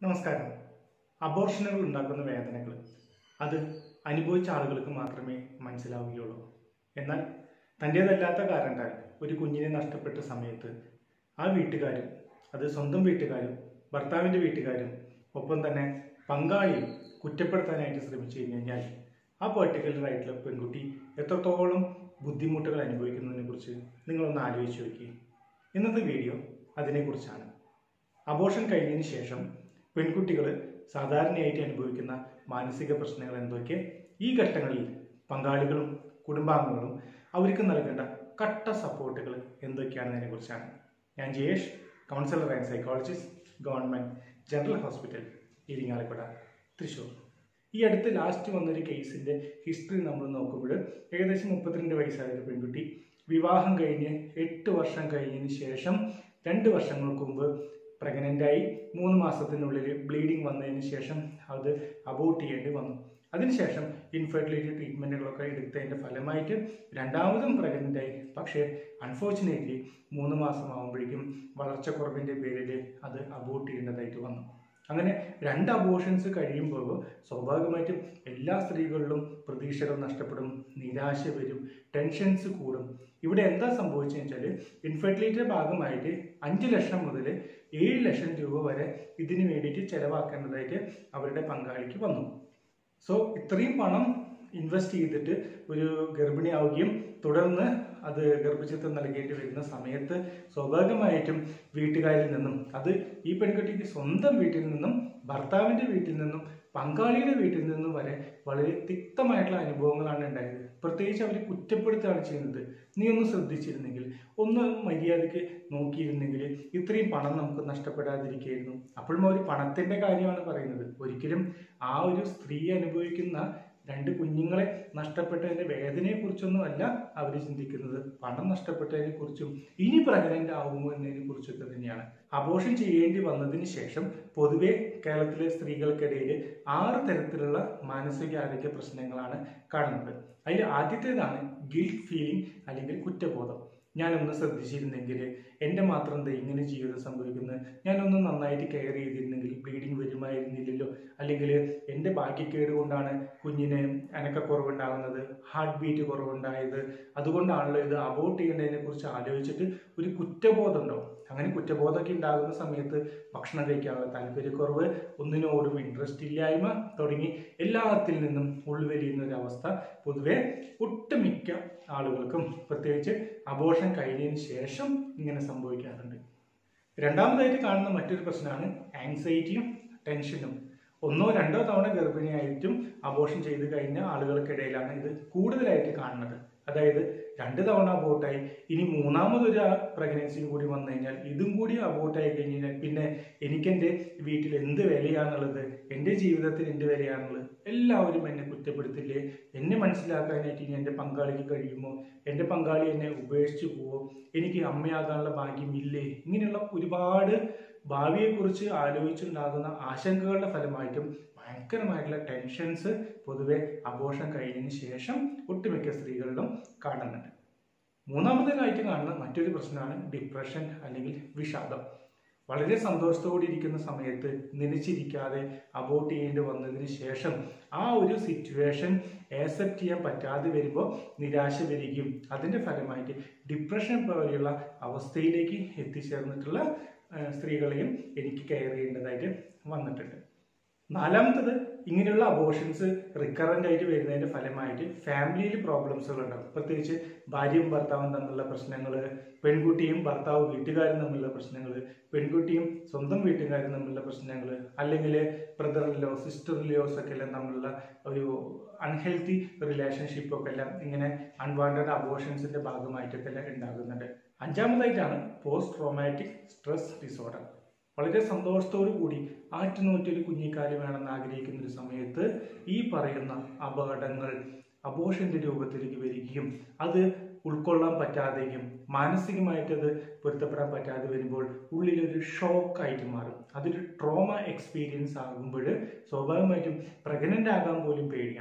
നമസ്കാരം അബോർഷനുകൾ ഉണ്ടാക്കുന്ന വേദനകൾ അത് അനുഭവിച്ച ആളുകൾക്ക് മാത്രമേ മനസ്സിലാവുകയുള്ളൂ എന്നാൽ തൻ്റേതല്ലാത്ത കാരണത്താൽ ഒരു കുഞ്ഞിനെ നഷ്ടപ്പെട്ട സമയത്ത് ആ വീട്ടുകാരും അത് സ്വന്തം വീട്ടുകാരും ഭർത്താവിൻ്റെ വീട്ടുകാരും ഒപ്പം തന്നെ പങ്കാളിയും കുറ്റപ്പെടുത്താനായിട്ട് ശ്രമിച്ചു കഴിഞ്ഞ് കഴിഞ്ഞാൽ ആ പെർട്ടിക്കുലർ ആയിട്ടുള്ള പെൺകുട്ടി എത്രത്തോളം ബുദ്ധിമുട്ടുകൾ അനുഭവിക്കുന്നതിനെ കുറിച്ച് നിങ്ങളൊന്ന് ആലോചിച്ച് നോക്കി ഇന്നത്തെ വീഡിയോ അതിനെക്കുറിച്ചാണ് അബോർഷൻ കഴിഞ്ഞതിന് ശേഷം പെൺകുട്ടികൾ സാധാരണയായിട്ട് അനുഭവിക്കുന്ന മാനസിക പ്രശ്നങ്ങൾ എന്തൊക്കെ ഈ ഘട്ടങ്ങളിൽ പങ്കാളികളും കുടുംബാംഗങ്ങളും അവർക്ക് നൽകേണ്ട കട്ട സപ്പോർട്ടുകൾ എന്തൊക്കെയാണെന്നതിനെ കുറിച്ചാണ് ഞാൻ Jayesh counsellor and psychologist government general hospital Irinjalakuda Thrissur ഈ അടുത്ത് ലാസ്റ്റ് വന്നൊരു കേസിൻ്റെ ഹിസ്റ്ററി നമ്മൾ നോക്കുമ്പോൾ ഏകദേശം മുപ്പത്തിരണ്ട് വയസ്സായ ഒരു പെൺകുട്ടി വിവാഹം കഴിഞ്ഞ് എട്ട് വർഷം കഴിഞ്ഞതിന് ശേഷം രണ്ട് വർഷങ്ങൾക്ക് മുമ്പ് പ്രഗ്നൻ്റായി മൂന്ന് മാസത്തിനുള്ളിൽ ബ്ലീഡിങ് വന്നതിന് ശേഷം അത് അബോട്ട് ചെയ്യേണ്ടി വന്നു അതിനുശേഷം ഇൻഫെർട്ടിലിറ്റി ട്രീറ്റ്മെൻറ്റുകളൊക്കെ എടുത്തതിൻ്റെ ഫലമായിട്ട് രണ്ടാമതും പ്രഗ്നൻ്റായി പക്ഷേ അൺഫോർച്ചുനേറ്റ്ലി മൂന്ന് മാസം ആകുമ്പോഴേക്കും വളർച്ചക്കുറവിൻ്റെ പേരിൽ അത് അബോട്ട് ചെയ്യേണ്ടതായിട്ട് വന്നു അങ്ങനെ രണ്ട് അബോഷൻസ് കഴിയുമ്പോൾ സ്വാഭാവികമായിട്ടും എല്ലാ സ്ത്രീകളിലും പ്രതീക്ഷകൾ നഷ്ടപ്പെടും നിരാശ വരും ടെൻഷൻസ് കൂടും ഇവിടെ എന്താ സംഭവിച്ചതെന്ന് വെച്ചാൽ ഇൻഫെർട്ടിലിറ്റിയുടെ ഭാഗമായിട്ട് അഞ്ച് ലക്ഷം മുതൽ ഏഴ് ലക്ഷം രൂപ വരെ ഇതിന് വേണ്ടിയിട്ട് ചെലവാക്കേണ്ടതായിട്ട് അവരുടെ പങ്കാളിക്ക് വന്നു സോ ഇത്രയും പണം ഇൻവെസ്റ്റ് ചെയ്തിട്ട് ഒരു ഗർഭിണിയാവുകയും തുടർന്ന് അത് ഗർഭചിത്രം നൽകേണ്ടി വരുന്ന സമയത്ത് സ്വാഭാവികമായിട്ടും വീട്ടുകാരിൽ നിന്നും അത് ഈ പെൺകുട്ടിക്ക് സ്വന്തം വീട്ടിൽ നിന്നും ഭർത്താവിൻ്റെ വീട്ടിൽ നിന്നും പങ്കാളിയുടെ വീട്ടിൽ നിന്നും വരെ വളരെ തിക്തമായിട്ടുള്ള അനുഭവങ്ങളാണ് ഉണ്ടായത് പ്രത്യേകിച്ച് അവർ കുറ്റപ്പെടുത്തുകയാണ് ചെയ്യുന്നത് നീ ഒന്ന് ശ്രദ്ധിച്ചിരുന്നെങ്കിൽ ഒന്ന് മര്യാദയ്ക്ക് നോക്കിയിരുന്നെങ്കിൽ ഇത്രയും പണം നമുക്ക് നഷ്ടപ്പെടാതിരിക്കുകയായിരുന്നു അപ്പോഴും അവർ പണത്തിൻ്റെ കാര്യമാണ് പറയുന്നത് ഒരിക്കലും ആ ഒരു സ്ത്രീ അനുഭവിക്കുന്ന രണ്ട് കുഞ്ഞുങ്ങളെ നഷ്ടപ്പെട്ടതിൻ്റെ വേദനയെക്കുറിച്ചൊന്നും അല്ല അവർ ചിന്തിക്കുന്നത് പണം നഷ്ടപ്പെട്ടതിനെ കുറിച്ചും ഇനി പ്രഗ്നൻ്റ് ആവുമോ എന്നതിനെ കുറിച്ചൊക്കെ തന്നെയാണ് അബോഷൻ ചെയ്യേണ്ടി വന്നതിന് ശേഷം പൊതുവെ കേരളത്തിലെ സ്ത്രീകൾക്കിടയിൽ ആറ് തരത്തിലുള്ള മാനസികാരോഗ്യ പ്രശ്നങ്ങളാണ് കാണുന്നത് അതിൽ ആദ്യത്തേതാണ് ഗിൽറ്റ് ഫീലിംഗ് അല്ലെങ്കിൽ കുറ്റബോധം ഞാനൊന്ന് ശ്രദ്ധിച്ചിരുന്നെങ്കിൽ എൻ്റെ മാത്രം എന്താ ഇങ്ങനെ ജീവിതം സംഭവിക്കുന്നത് ഞാനൊന്ന് നന്നായിട്ട് കെയർ ചെയ്തിരുന്നെങ്കിൽ ബ്ലീഡിങ് വരുമായിരുന്നില്ലല്ലോ അല്ലെങ്കിൽ എൻ്റെ ഭാഗ്യക്കേട് കൊണ്ടാണ് കുഞ്ഞിന് അനക്കക്കുറവുണ്ടാകുന്നത് ഹാർട്ട് ബീറ്റ് കുറവുണ്ടായത് അതുകൊണ്ടാണല്ലോ ഇത് അബോട്ട് ചെയ്യേണ്ടതിനെ കുറിച്ച് ആലോചിച്ചിട്ട് ഒരു കുറ്റബോധം ഉണ്ടാവും അങ്ങനെ കുറ്റബോധമൊക്കെ ഉണ്ടാകുന്ന സമയത്ത് ഭക്ഷണം കഴിക്കാനുള്ള താല്പര്യക്കുറവ് ഒന്നിനോടും ഇൻട്രസ്റ്റ് ഇല്ലായ്മ തുടങ്ങി എല്ലാത്തിൽ നിന്നും ഉൾവലിയുന്ന ഒരു അവസ്ഥ പൊതുവെ ഒട്ടുമിക്ക ആളുകൾക്കും പ്രത്യേകിച്ച് അബോഷൻ കഴിഞ്ഞതിന് ശേഷം ഇങ്ങനെ സംഭവിക്കാറുണ്ട് രണ്ടാമതായിട്ട് കാണുന്ന മറ്റൊരു പ്രശ്നമാണ് ആങ്സൈറ്റിയും ടെൻഷനും ഒന്നോ രണ്ടോ തവണ ഗർഭിണിയായിട്ടും അബോഷൻ ചെയ്ത് കഴിഞ്ഞ ആളുകൾക്കിടയിലാണ് ഇത് കൂടുതലായിട്ട് കാണുന്നത് അതായത് രണ്ട് തവണ അബോട്ടായി ഇനി മൂന്നാമതൊരു പ്രഗ്നൻസിയും കൂടി വന്നു കഴിഞ്ഞാൽ ഇതും കൂടി അബോട്ടായി കഴിഞ്ഞാൽ പിന്നെ എനിക്കെൻ്റെ വീട്ടിൽ എന്ത് വിലയാണുള്ളത് എൻ്റെ ജീവിതത്തിൽ എന്ത് വിലയാണുള്ളത് എല്ലാവരും എന്നെ കുറ്റപ്പെടുത്തില്ലേ എന്നെ മനസ്സിലാക്കാനായിട്ട് ഇനി എൻ്റെ പങ്കാളിക്ക് കഴിയുമോ എൻ്റെ പങ്കാളി എന്നെ ഉപേക്ഷിച്ച് പോവോ എനിക്ക് അമ്മയാകാനുള്ള ഭാഗ്യമില്ലേ ഇങ്ങനെയുള്ള ഒരുപാട് ഭാവിയെക്കുറിച്ച് ആലോചിച്ചുണ്ടാകുന്ന ആശങ്കകളുടെ ഫലമായിട്ടും ഭയങ്കരമായിട്ടുള്ള ടെൻഷൻസ് പൊതുവെ അബോഷം കഴിഞ്ഞതിന് ശേഷം ഒട്ടുമിക്ക സ്ത്രീകളിലും കാണുന്നുണ്ട് മൂന്നാമതായിട്ട് കാണുന്ന മറ്റൊരു പ്രശ്നമാണ് ഡിപ്രഷൻ അല്ലെങ്കിൽ വിഷാദം വളരെ സന്തോഷത്തോടെ ഇരിക്കുന്ന സമയത്ത് നനച്ചിരിക്കാതെ അബോട്ട് ചെയ്യേണ്ടി വന്നതിന് ശേഷം ആ ഒരു സിറ്റുവേഷൻ ആക്സെപ്റ്റ് ചെയ്യാൻ പറ്റാതെ വരുമ്പോൾ നിരാശ വരികയും അതിൻ്റെ ഫലമായിട്ട് ഡിപ്രഷൻ പോലെയുള്ള അവസ്ഥയിലേക്ക് എത്തിച്ചേർന്നിട്ടുള്ള സ്ത്രീകളെയും എനിക്ക് കെയർ ചെയ്യേണ്ടതായിട്ട് വന്നിട്ടുണ്ട് നാലാമത്തത് ഇങ്ങനെയുള്ള അബോഷൻസ് റിക്കറൻ്റ് ആയിട്ട് വരുന്നതിൻ്റെ ഫലമായിട്ട് ഫാമിലിയിൽ പ്രോബ്ലംസുകൾ ഉണ്ടാകും പ്രത്യേകിച്ച് ഭാര്യയും ഭർത്താവും തമ്മിലുള്ള പ്രശ്നങ്ങൾ പെൺകുട്ടിയും ഭർത്താവ് വീട്ടുകാരും തമ്മിലുള്ള പ്രശ്നങ്ങൾ പെൺകുട്ടിയും സ്വന്തം വീട്ടുകാരും തമ്മിലുള്ള പ്രശ്നങ്ങൾ അല്ലെങ്കിൽ ബ്രദറിലോ സിസ്റ്ററിലോസ് ഒക്കെ എല്ലാം തമ്മിലുള്ള ഒരു അൺഹെൽത്തി റിലേഷൻഷിപ്പൊക്കെ എല്ലാം ഇങ്ങനെ അൺവാണ്ടഡ് അബോഷൻസിൻ്റെ ഭാഗമായിട്ടൊക്കെ എല്ലാം ഉണ്ടാകുന്നുണ്ട് അഞ്ചാമതായിട്ടാണ് പോസ്റ്റ് ട്രോമാറ്റിക് സ്ട്രെസ് ഡിസോർഡർ വളരെ സന്തോഷത്തോടു കൂടി ആറ്റുനോറ്റൊരു കുഞ്ഞിക്കാല് വേണമെന്ന് ആഗ്രഹിക്കുന്ന ഒരു സമയത്ത് ഈ പറയുന്ന അപകടങ്ങൾ അബോഷന്റെ രൂപത്തിലേക്ക് വരികയും അത് ഉൾക്കൊള്ളാൻ പറ്റാതെയും മാനസികമായിട്ട് അത് പൊരുത്തപ്പെടാൻ പറ്റാതെ വരുമ്പോൾ ഉള്ളിലൊരു ഷോക്കായിട്ട് മാറും അതൊരു ട്രോമ എക്സ്പീരിയൻസ് ആകുമ്പോൾ സ്വാഭാവികമായിട്ടും പ്രഗ്നൻ്റ് ആകാൻ പോലും പേടിയാണ്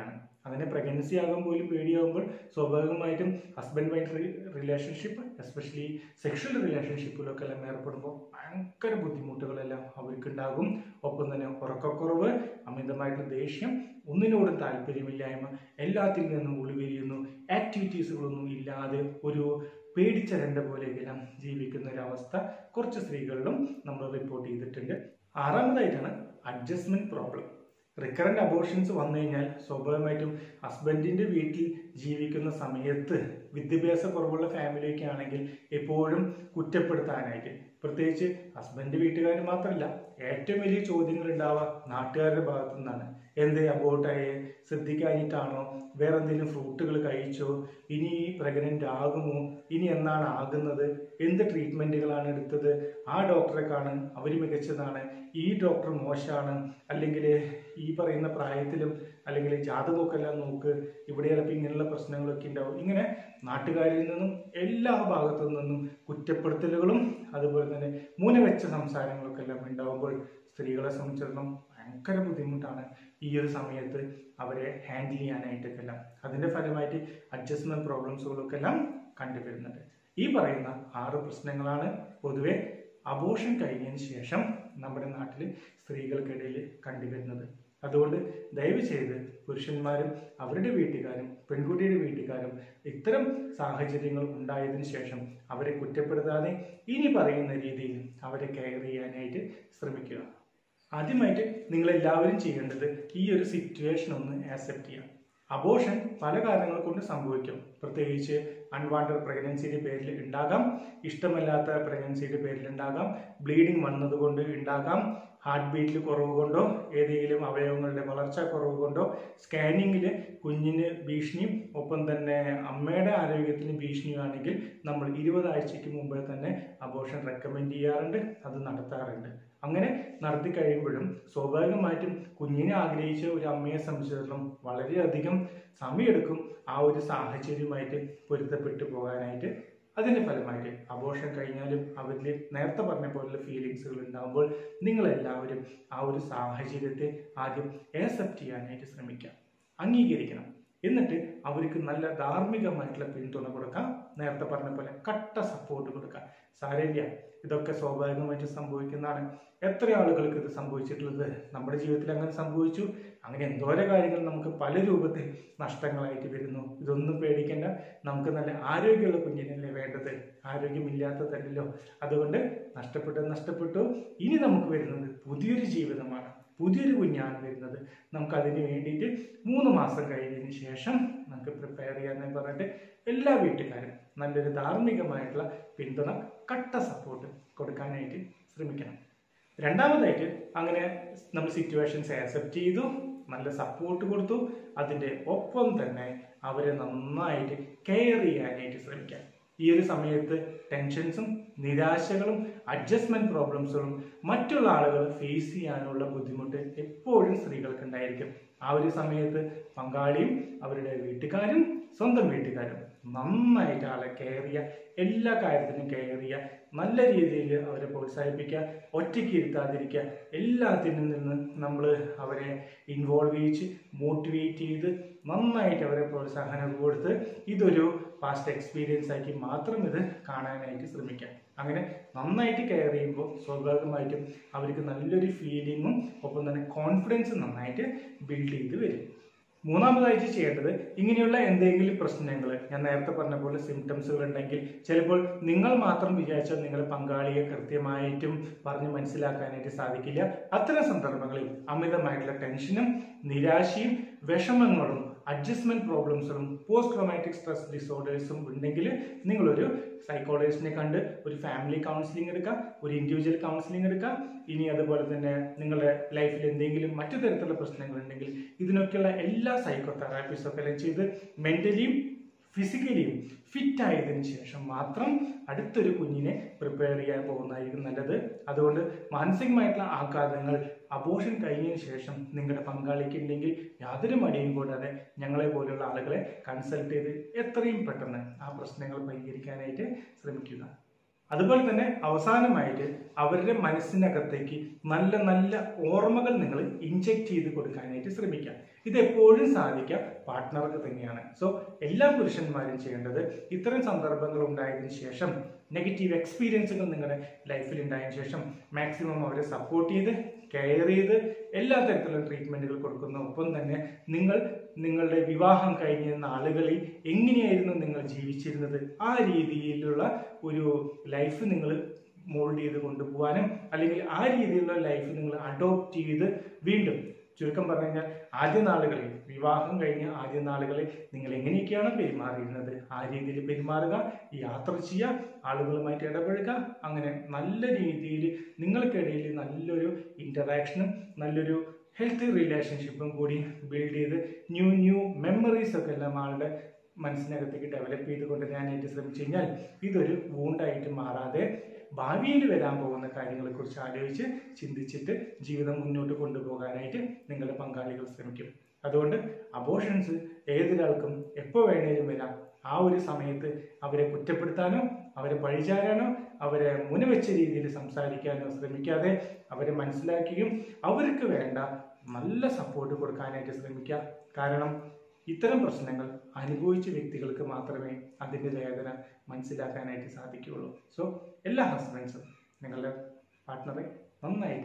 അങ്ങനെ പ്രഗ്നൻസി ആകാൻ പോലും പേടിയാകുമ്പോൾ സ്വാഭാവികമായിട്ടും husband wife relationship especially sexual റിലേഷൻഷിപ്പിലൊക്കെ എല്ലാം ഏർപ്പെടുമ്പോൾ ഭയങ്കര ബുദ്ധിമുട്ടുകളെല്ലാം അവർക്കുണ്ടാകും ഒപ്പം തന്നെ ഉറക്കക്കുറവ് അമിതമായിട്ടുള്ള ദേഷ്യം ഒന്നിനോടും താല്പര്യമില്ലായ്മ എല്ലാത്തിൽ നിന്നും ഒളിവെരിയുന്നു ആക്ടിവിറ്റീസുകളൊന്നും ഇല്ലാതെ ഒരു പേടിച്ചരണ്ട പോലെയെല്ലാം ജീവിക്കുന്ന ഒരു അവസ്ഥ കുറച്ച് സ്ത്രീകളിലും നമ്മൾ റിപ്പോർട്ട് ചെയ്തിട്ടുണ്ട് ആറാമതായിട്ടാണ് അഡ്ജസ്റ്റ്മെന്റ് പ്രോബ്ലം റിക്കറന്റ് അബോർഷൻസ് വന്നു കഴിഞ്ഞാൽ സ്വാഭാവികമായിട്ടും ഹസ്ബൻഡിന്റെ വീട്ടിൽ ജീവിക്കുന്ന സമയത്ത് വിദ്യാഭ്യാസ കുറവുള്ള ഫാമിലിയൊക്കെ ആണെങ്കിൽ എപ്പോഴും കുറ്റപ്പെടുത്താനായിട്ട് പ്രത്യേകിച്ച് ഹസ്ബൻഡ് വീട്ടുകാർ മാത്രമല്ല ഏറ്റവും വലിയ ചോദ്യങ്ങൾ ഉണ്ടാവുക നാട്ടുകാരുടെ ഭാഗത്തു നിന്നാണ് എന്ത് അബോട്ടായി ശ്രദ്ധിക്കാഞ്ഞിട്ടാണോ വേറെ എന്തെങ്കിലും ഫ്രൂട്ടുകൾ കഴിച്ചോ ഇനി പ്രഗ്നന്റ് ആകുമോ ഇനി എന്നാണ് ആകുന്നത് എന്ത് ട്രീറ്റ്മെന്റുകളാണ് എടുത്തത് ആ ഡോക്ടറെ കാണാൻ അവർ മികച്ചതാണ് ഈ ഡോക്ടർ മോശമാണ് അല്ലെങ്കിൽ ഈ പറയുന്ന പ്രായത്തിലും അല്ലെങ്കിൽ ജാതകമൊക്കെ എല്ലാം നോക്ക് ഇവിടെ ചിലപ്പോൾ ഇങ്ങനെയുള്ള പ്രശ്നങ്ങളൊക്കെ ഉണ്ടാവും ഇങ്ങനെ നാട്ടുകാരിൽ നിന്നും എല്ലാ ഭാഗത്തു നിന്നും കുറ്റപ്പെടുത്തലുകളും അതുപോലെ തന്നെ മൂനവെച്ച സംസാരങ്ങളൊക്കെ എല്ലാം ഉണ്ടാവുമ്പോൾ സ്ത്രീകളെ സംബന്ധിച്ചിടത്തോളം ഭയങ്കര ബുദ്ധിമുട്ടാണ് ഈ ഒരു സമയത്ത് അവരെ ഹാൻഡിൽ ചെയ്യാനായിട്ടൊക്കെ എല്ലാം അതിന്റെ ഫലമായിട്ട് അഡ്ജസ്റ്റ്മെന്റ് പ്രോബ്ലംസുകളൊക്കെ എല്ലാം കണ്ടുവരുന്നുണ്ട് ഈ പറയുന്ന ആറ് പ്രശ്നങ്ങളാണ് പൊതുവെ അബോഷൻ കഴിഞ്ഞതിന് ശേഷം നമ്മുടെ നാട്ടിൽ സ്ത്രീകൾക്കിടയിൽ കണ്ടുവരുന്നത് അതുകൊണ്ട് ദയവ് ചെയ്ത് പുരുഷന്മാരും അവരുടെ വീട്ടുകാരും പെൺകുട്ടിയുടെ വീട്ടുകാരും ഇത്തരം സാഹചര്യങ്ങൾ ഉണ്ടായതിനു ശേഷം അവരെ കുറ്റപ്പെടുത്താതെ ഇനി പറയുന്ന രീതിയിൽ അവരെ കെയർ ചെയ്യാനായിട്ട് ശ്രമിക്കുക ആദ്യമായിട്ട് നിങ്ങൾ എല്ലാവരും ചെയ്യേണ്ടത് ഈ ഒരു സിറ്റുവേഷൻ ഒന്ന് ആക്സെപ്റ്റ് ചെയ്യാം അബോഷൻ പല കാരണങ്ങൾ കൊണ്ട് സംഭവിക്കും പ്രത്യേകിച്ച് അൺവാണ്ടഡ് പ്രഗ്നൻസിയുടെ പേരിൽ ഉണ്ടാകാം ഇഷ്ടമല്ലാത്ത പ്രഗ്നൻസിയുടെ പേരിൽ ഉണ്ടാകാം ബ്ലീഡിങ് വന്നതുകൊണ്ട് ഉണ്ടാകാം ഹാർട്ട് ബീറ്റിൽ കുറവ് കൊണ്ടോ ഏതെങ്കിലും അവയവങ്ങളുടെ വളർച്ച കുറവ് കൊണ്ടോ സ്കാനിങ്ങിൽ കുഞ്ഞിന് ഭീഷണിയും ഒപ്പം തന്നെ അമ്മയുടെ ആരോഗ്യത്തിന് ഭീഷണിയുമാണെങ്കിൽ നമ്മൾ ഇരുപതാഴ്ചയ്ക്ക് മുമ്പേ തന്നെ അബോഷൻ റെക്കമെൻഡ് ചെയ്യാറുണ്ട് അത് നടത്താറുണ്ട് അങ്ങനെ നടത്തി കഴിയുമ്പോഴും സ്വാഭാവികമായിട്ടും കുഞ്ഞിനെ ആഗ്രഹിച്ച ഒരു അമ്മയെ സംബന്ധിച്ചിടത്തോളം വളരെയധികം സമയമെടുക്കും ആ ഒരു സാഹചര്യമായിട്ട് പൊരുത്തപ്പെട്ടു പോകാനായിട്ട് അതിന്റെ ഫലമായിട്ട് അബോഷൻ കഴിഞ്ഞാലും അവരിൽ നേരത്തെ പറഞ്ഞ പോലുള്ള ഫീലിങ്സുകൾ ഉണ്ടാകുമ്പോൾ നിങ്ങളെല്ലാവരും ആ ഒരു സാഹചര്യത്തെ ആദ്യം ആക്സെപ്റ്റ് ചെയ്യാനായിട്ട് ശ്രമിക്കാം അംഗീകരിക്കണം എന്നിട്ട് അവർക്ക് നല്ല ധാർമ്മികമായിട്ടുള്ള പിന്തുണ കൊടുക്കാം നേരത്തെ പറഞ്ഞ പോലെ കട്ട സപ്പോർട്ട് കൊടുക്കാം സാരമില്ല ഇതൊക്കെ സ്വാഭാവികമായിട്ട് സംഭവിക്കുന്നതാണ് എത്ര ആളുകൾക്ക് ഇത് സംഭവിച്ചിട്ടുള്ളത് നമ്മുടെ ജീവിതത്തിൽ അങ്ങനെ സംഭവിച്ചു അങ്ങനെ എന്തോരോ കാര്യങ്ങൾ നമുക്ക് പല രൂപത്തിൽ നഷ്ടങ്ങളായിട്ട് വരുന്നു ഇതൊന്നും പേടിക്കേണ്ട നമുക്ക് നല്ല ആരോഗ്യമുള്ള കുഞ്ഞിനല്ലേ വേണ്ടത് ആരോഗ്യമില്ലാത്തതല്ലല്ലോ അതുകൊണ്ട് നഷ്ടപ്പെട്ടത് നഷ്ടപ്പെട്ടു ഇനി നമുക്ക് വരുന്നത് പുതിയൊരു ജീവിതമാണ് പുതിയൊരു കുഞ്ഞാണ് വരുന്നത് നമുക്ക് അതിന് വേണ്ടിയിട്ട് മൂന്ന് മാസം കഴിഞ്ഞതിന് ശേഷം നമുക്ക് പ്രിപ്പയർ ചെയ്യാന്ന് പറഞ്ഞിട്ട് എല്ലാ വീട്ടുകാരും നല്ലൊരു ധാർമ്മികമായിട്ടുള്ള പിന്തുണ കട്ട സപ്പോർട്ട് കൊടുക്കാനായിട്ട് ശ്രമിക്കണം രണ്ടാമതായിട്ട് അങ്ങനെ നമ്മൾ സിറ്റുവേഷൻസ് ആക്സെപ്റ്റ് ചെയ്തു നല്ല സപ്പോർട്ട് കൊടുത്തു അതിൻ്റെ ഒപ്പം തന്നെ അവരെ നന്നായിട്ട് കെയർ ചെയ്യാനായിട്ട് ശ്രമിക്കാം ഈ ഒരു സമയത്ത് ടെൻഷൻസും നിരാശകളും അഡ്ജസ്റ്റ്മെന്റ് പ്രോബ്ലംസുകളും മറ്റുള്ള ആളുകൾ ഫേസ് ചെയ്യാനുള്ള ബുദ്ധിമുട്ട് എപ്പോഴും സ്ത്രീകൾക്ക് ഉണ്ടായിരിക്കും ആ ഒരു സമയത്ത് പങ്കാളിയും അവരുടെ വീട്ടുകാരും സ്വന്തം വീട്ടുകാരും നന്നായിട്ട് ആളെ കെയർ ചെയ്യുക എല്ലാ കാര്യത്തിനും കെയർ ചെയ്യുക നല്ല രീതിയിൽ അവരെ പ്രോത്സാഹിപ്പിക്കുക ഒറ്റയ്ക്ക് ഇരുത്താതിരിക്കുക എല്ലാത്തിനും നിന്ന് നമ്മൾ അവരെ ഇൻവോൾവ് ചെയ്യിച്ച് മോട്ടിവേറ്റ് ചെയ്ത് നന്നായിട്ട് അവരെ പ്രോത്സാഹനം കൊടുത്ത് ഇതൊരു പാസ്റ്റ് എക്സ്പീരിയൻസ് ആക്കി മാത്രം ഇത് കാണാനായിട്ട് ശ്രമിക്കാം അങ്ങനെ നന്നായിട്ട് കെയർ ചെയ്യുമ്പോൾ സ്വാഭാവികമായിട്ടും അവർക്ക് നല്ലൊരു ഫീലിങ്ങും ഒപ്പം തന്നെ കോൺഫിഡൻസും നന്നായിട്ട് ബിൽഡ് ചെയ്ത് വരും മൂന്നാമതായിട്ട് ചെയ്യേണ്ടത് ഇങ്ങനെയുള്ള എന്തെങ്കിലും പ്രശ്നങ്ങൾ ഞാൻ നേരത്തെ പറഞ്ഞ പോലെ സിംറ്റംസുകൾ ഉണ്ടെങ്കിൽ ചിലപ്പോൾ നിങ്ങൾ മാത്രം വിചാരിച്ചാൽ നിങ്ങളുടെ പങ്കാളിയെ കൃത്യമായിട്ടും പറഞ്ഞ് മനസ്സിലാക്കാനായിട്ട് സാധിക്കില്ല അത്തരം സന്ദർഭങ്ങളിൽ അമിതമായിട്ടുള്ള ടെൻഷനും നിരാശയും വിഷമങ്ങളും അഡ്ജസ്റ്റ്മെന്റ് പ്രോബ്ലംസും പോസ്റ്റ് ട്രോമാറ്റിക് സ്ട്രെസ് ഡിസോർഡേഴ്സും ഉണ്ടെങ്കിൽ നിങ്ങളൊരു സൈക്കോളജിസ്റ്റിനെ കണ്ട് ഒരു ഫാമിലി കൗൺസിലിംഗ് എടുക്കാം ഒരു ഇൻഡിവിജ്വൽ കൗൺസിലിംഗ് എടുക്കാം ഇനി അതുപോലെ തന്നെ നിങ്ങളുടെ ലൈഫിൽ എന്തെങ്കിലും മറ്റു തരത്തിലുള്ള പ്രശ്നങ്ങൾ ഉണ്ടെങ്കിൽ ഇതിനൊക്കെയുള്ള എല്ലാ സൈക്കോ തെറാപ്പീസും ഒക്കെ എല്ലാം ചെയ്ത് മെന്റലിയും ഫിസിക്കലിയും ഫിറ്റ് ആയതിനു ശേഷം മാത്രം അടുത്തൊരു കുഞ്ഞിനെ പ്രിപ്പയർ ചെയ്യാൻ പോകുന്നതായിരിക്കും നല്ലത് അതുകൊണ്ട് മാനസികമായിട്ടുള്ള ആഘാതങ്ങൾ അബോഷൻ കഴിഞ്ഞതിന് ശേഷം നിങ്ങളുടെ പങ്കാളിക്ക് ഉണ്ടെങ്കിൽ യാതൊരു മടിയും കൂടാതെ ഞങ്ങളെ പോലുള്ള ആളുകളെ കൺസൾട്ട് ചെയ്ത് എത്രയും പെട്ടെന്ന് ആ പ്രശ്നങ്ങൾ പരിഹരിക്കാനായിട്ട് ശ്രമിക്കുക അതുപോലെ തന്നെ അവസാനമായിട്ട് അവരുടെ മനസ്സിനകത്തേക്ക് നല്ല നല്ല ഓർമ്മകൾ നിങ്ങൾ ഇൻജെക്ട് ചെയ്ത് കൊടുക്കാനായിട്ട് ശ്രമിക്കുക ഇത് എപ്പോഴും സാധിക്കുക പാർട്ട്ണർക്ക് തന്നെയാണ് സോ എല്ലാ പുരുഷന്മാരും ചെയ്യേണ്ടത് ഇത്തരം സന്ദർഭങ്ങൾ ഉണ്ടായതിനു ശേഷം നെഗറ്റീവ് എക്സ്പീരിയൻസുകൾ നിങ്ങളുടെ ലൈഫിൽ ഉണ്ടായതിനു ശേഷം മാക്സിമം അവരെ സപ്പോർട്ട് ചെയ്ത് കെയർ ചെയ്ത് എല്ലാ തരത്തിലുള്ള ട്രീറ്റ്മെന്റുകൾ കൊടുക്കുന്ന ഒപ്പം തന്നെ നിങ്ങൾ നിങ്ങളുടെ വിവാഹം കഴിഞ്ഞ നാളുകളിൽ എങ്ങനെയായിരുന്നു നിങ്ങൾ ജീവിച്ചിരുന്നത് ആ രീതിയിലുള്ള ഒരു ലൈഫ് നിങ്ങൾ മോൾഡ് ചെയ്ത് കൊണ്ടുപോകാനും അല്ലെങ്കിൽ ആ രീതിയിലുള്ള ലൈഫ് നിങ്ങൾ അഡോപ്റ്റ് ചെയ്ത് വീണ്ടും ചുരുക്കം പറഞ്ഞു കഴിഞ്ഞാൽ ആദ്യ നാളുകളിൽ വിവാഹം കഴിഞ്ഞ ആദ്യ നാളുകളിൽ നിങ്ങൾ എങ്ങനെയൊക്കെയാണ് പെരുമാറിയിരുന്നത് ആ രീതിയിൽ പെരുമാറുക യാത്ര ചെയ്യുക ആളുകളുമായിട്ട് ഇടപഴകുക അങ്ങനെ നല്ല രീതിയിൽ നിങ്ങൾക്കിടയിൽ നല്ലൊരു ഇൻ്ററാക്ഷനും നല്ലൊരു ഹെൽത്തി റിലേഷൻഷിപ്പും കൂടി ബിൽഡ് ചെയ്ത് ന്യൂ ന്യൂ മെമ്മറീസ് ഒക്കെ എല്ലാം ആളുടെ മനസ്സിനകത്തേക്ക് ഡെവലപ്പ് ചെയ്ത് കൊണ്ടുവരാനായിട്ട് ശ്രമിച്ചു കഴിഞ്ഞാൽ ഇതൊരു വൂണ്ടായിട്ട് മാറാതെ ഭാവിയിൽ വരാൻ പോകുന്ന കാര്യങ്ങളെക്കുറിച്ച് ആലോചിച്ച് ചിന്തിച്ചിട്ട് ജീവിതം മുന്നോട്ട് കൊണ്ടുപോകാനായിട്ട് നിങ്ങളുടെ പങ്കാളികൾ ശ്രമിക്കും അതുകൊണ്ട് അബോഷൻസ് ഏതൊരാൾക്കും എപ്പോൾ വേണേലും വരാം ആ ഒരു സമയത്ത് അവരെ കുറ്റപ്പെടുത്താനോ അവരെ പഴിചാരാനോ അവരെ മുനവെച്ച രീതിയിൽ സംസാരിക്കാനോ ശ്രമിക്കാതെ അവരെ മനസ്സിലാക്കുകയും അവർക്ക് വേണ്ട നല്ല സപ്പോർട്ട് കൊടുക്കാനായിട്ട് ശ്രമിക്കുക കാരണം ഇത്തരം പ്രശ്നങ്ങൾ അനുഭവിച്ച വ്യക്തികൾക്ക് മാത്രമേ അതിൻ്റെ വേദന മനസ്സിലാക്കാനായിട്ട് സാധിക്കുകയുള്ളൂ സോ എല്ലാ ഹസ്ബൻഡ്സും നിങ്ങളുടെ പാർട്ട്ണറെ നന്നായിട്ട്